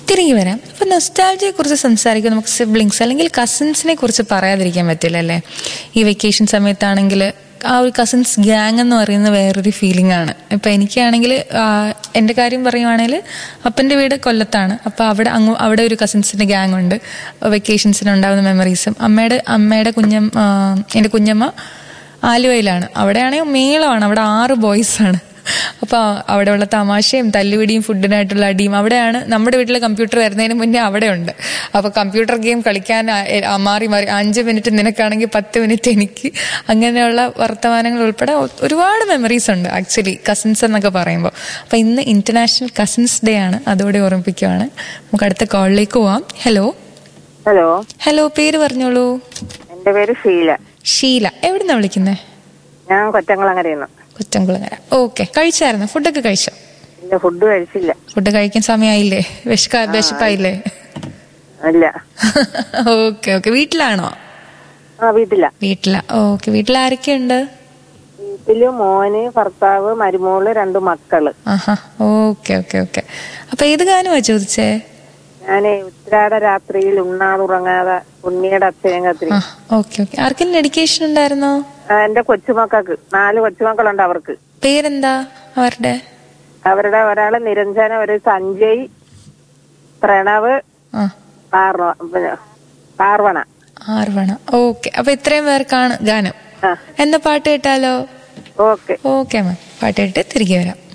തിരികെ വരാം അപ്പൊ നൊസ്റ്റാൾജിയെ കുറിച്ച് സംസാരിക്കുമ്പോൾ നമുക്ക് സിബ്ലിങ്സ് അല്ലെങ്കിൽ കസിൻസിനെ കുറിച്ച് പറയാതിരിക്കാൻ പറ്റില്ല അല്ലേ ഈ വെക്കേഷൻ സമയത്താണെങ്കിൽ ആ ഒരു കസിൻസ് ഗ്യാങ് എന്ന് പറയുന്ന വേറൊരു ഫീലിംഗ് ആണ് ഇപ്പൊ എനിക്കാണെങ്കിൽ എൻ്റെ കാര്യം പറയുവാണെങ്കിൽ അപ്പൻ്റെ വീട് കൊല്ലത്താണ് അപ്പൊ അവിടെ അങ്ങ് അവിടെ ഒരു കസിൻസിന്റെ ഗ്യാങ് ഉണ്ട് വെക്കേഷൻസിന് ഉണ്ടാകുന്ന മെമ്മറീസും അമ്മയുടെ അമ്മയുടെ കുഞ്ഞം ആ, എൻ്റെ കുഞ്ഞമ്മ ആലുവയിലാണ് അവിടെയാണെങ്കിൽ മേളമാണ് അവിടെ ആറ് ബോയ്സ് ആണ് അപ്പൊ അവിടെയുള്ള തമാശയും തല്ലുപിടിയും ഫുഡിനായിട്ടുള്ള അടിയും അവിടെയാണ് നമ്മുടെ വീട്ടിലെ കമ്പ്യൂട്ടർ വരുന്നതിന് മുന്നേ അവിടെ ഉണ്ട് അപ്പൊ കമ്പ്യൂട്ടർ ഗെയിം കളിക്കാൻ ആ- എ- ആ മാറി മാറി അഞ്ച് മിനിറ്റ് നിനക്കാണെങ്കിൽ പത്ത് മിനിറ്റ് എനിക്ക് അങ്ങനെയുള്ള വർത്തമാനങ്ങൾ ഉൾപ്പെടെ ഒ- ഒരുപാട് മെമ്മറീസ് ഉണ്ട് ആക്ച്വലി കസിൻസ് എന്നൊക്കെ പറയുമ്പോൾ അപ്പൊ ഇന്ന് ഇന്റർനാഷണൽ കസിൻസ് ഡേ ആണ് അതോടെ ഓർമ്മിപ്പിക്കുവാണ് നമുക്ക് അടുത്ത കോളിലേക്ക് പോവാം ഹലോ ഹലോ ഹലോ പേര് പറഞ്ഞോളൂ എന്റെ പേര് ഷീല ഷീല എവിടുന്നാ വിളിക്കുന്നേ ഞാൻ കൊറ്റങ്ങളങ്ങരയുന്നു കുറ്റംകുളങ്ങര ഓക്കെ കഴിച്ചായിരുന്നു ഫുഡൊക്കെ കഴിച്ചോ ഇല്ല ഫുഡ് കഴിച്ചില്ല ഫുഡ് കഴിക്കാൻ സമയമായില്ലേ വിശക്ക വിശപ്പായില്ലേ ഇല്ല ഓക്കെ ഓക്കെ വീട്ടിലാണോ ആ വീട്ടില വീട്ടിലാ ഓക്കെ വീട്ടിൽ ആരൊക്കെയുണ്ട് വീട്ടില് മോന് ഭർത്താവ് മരുമോള് രണ്ട് മക്കള് ആഹാ ഓക്കെ ഓക്കെ ഓക്കെ അപ്പൊ ഏത് ഗാനമാ ചോദിച്ചേ ഞാന് ഉത്രാട രാത്രിയിൽ ഉണ്ണാതുറങ്ങാതെ ഉണ്ണിയുടെ അച്ഛനും കത്തിരി ആ ഓക്കെ ഓക്കെ ആർക്കെങ്കിലും ഡെഡിക്കേഷൻ ഉണ്ടായിരുന്നോ എന്റെ കൊച്ചുമക്കൾക്ക് നാല് കൊച്ചുമക്കളുണ്ട് അവർക്ക് പേരെന്താ അവരുടെ അവരുടെ ഒരാള് നിരഞ്ജന ഒരു സഞ്ജയ് പ്രണവ് ആ പാർവ പിന്നെ പാർവണ ആർവണ ഓക്കെ അപ്പൊ ഇത്രയും പേർക്കാണ് ഗാനം ആ എന്നാ പാട്ട് കേട്ടാലോ ഓക്കെ ഓക്കെ മാം പാട്ട് കേട്ട് തിരികെ വരാം